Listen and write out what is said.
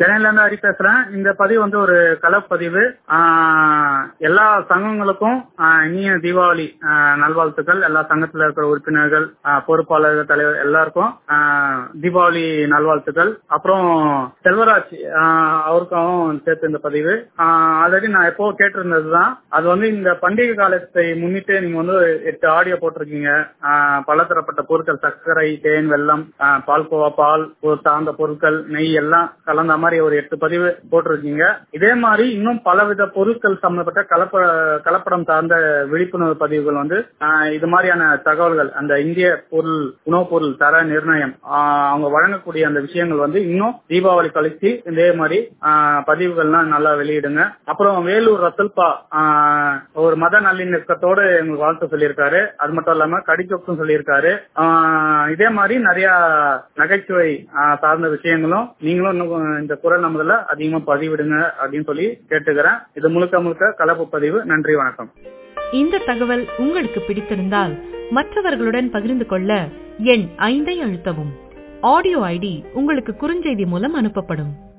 சென்னையில இருந்து ஹரி பேசுறேன் இந்த பதிவு வந்து ஒரு கலப்பதிவு ஆஹ் எல்லா சங்கங்களுக்கும் ஆஹ் இனிய தீபாவளி ஆஹ் நல்வாழ்த்துக்கள் எல்லா சங்கத்துல இருக்கிற உறுப்பினர்கள் ஆஹ் பொறுப்பாளர்கள் தலைவர் எல்லாருக்கும் ஆஹ் தீபாவளி நல்வாழ்த்துக்கள் அப்புறம் செல்வராஜ் ஆஹ் அவருக்கும் சேர்த்து இந்த பதிவு ஆல்ரெடி நான் எப்போ கேட்டிருந்ததுதான் அது வந்து இந்த பண்டிகை காலத்தை முன்னிட்டு நீங்க வந்து எட்டு ஆடியோ போட்டிருக்கீங்க ஆஹ் பலதரப்பட்ட பொருட்கள் சர்க்கரை தேன் வெல்லம் ஆஹ் பால்கோவா பால் ஒரு சார்ந்த பொருட்கள் நெய் எல்லாம் கலந்த மாதிரி ஒரு எட்டு பதிவு போட்டிருக்கீங்க இதே மாதிரி இன்னும் பலவித பொருட்கள் சம்பந்தப்பட்ட கலப்ப கலப்படம் சார்ந்த விழிப்புணர்வு பதிவுகள் வந்து ஆஹ் இது மாதிரியான தகவல்கள் அந்த இந்திய பொருள் உணவுப் பொருள் தர நிர்ணயம் ஆஹ் அவங்க வழங்கக்கூடிய அந்த விஷயங்கள் வந்து இன்னும் தீபாவளி கழிச்சு இதே மாதிரி ஆஹ் பதிவுகள்லாம் நல்லா வெளியிடுங்க அப்புறம் வேலூர் ரசல்பா ஆஹ் ஒரு மத நல்லிணக்கத்தோடு எங்களுக்கு வாழ்த்து சொல்லியிருக்காரு அது மட்டும் இல்லாம கடிச்சொக்கும் சொல்லியிருக்காரு ஆஹ் இதே மாதிரி நிறைய நகைச்சுவை ஆஹ் சார்ந்த விஷயங்களும் நீங்களும் இன்னும் இந்த குரல் நம்மதுல அதிகமா பதிவிடுங்க அப்படின்னு சொல்லி கேட்டுக்கிறேன் இது முழுக்க முழுக்க கலப்பு பதிவு நன்றி வணக்கம் இந்த தகவல் உங்களுக்கு பிடித்திருந்தால் மற்றவர்களுடன் பகிர்ந்து கொள்ள எண் ஐந்தை அழுத்தவும் ஆடியோ ஐடி உங்களுக்கு குறுஞ்செய்தி மூலம் அனுப்பப்படும்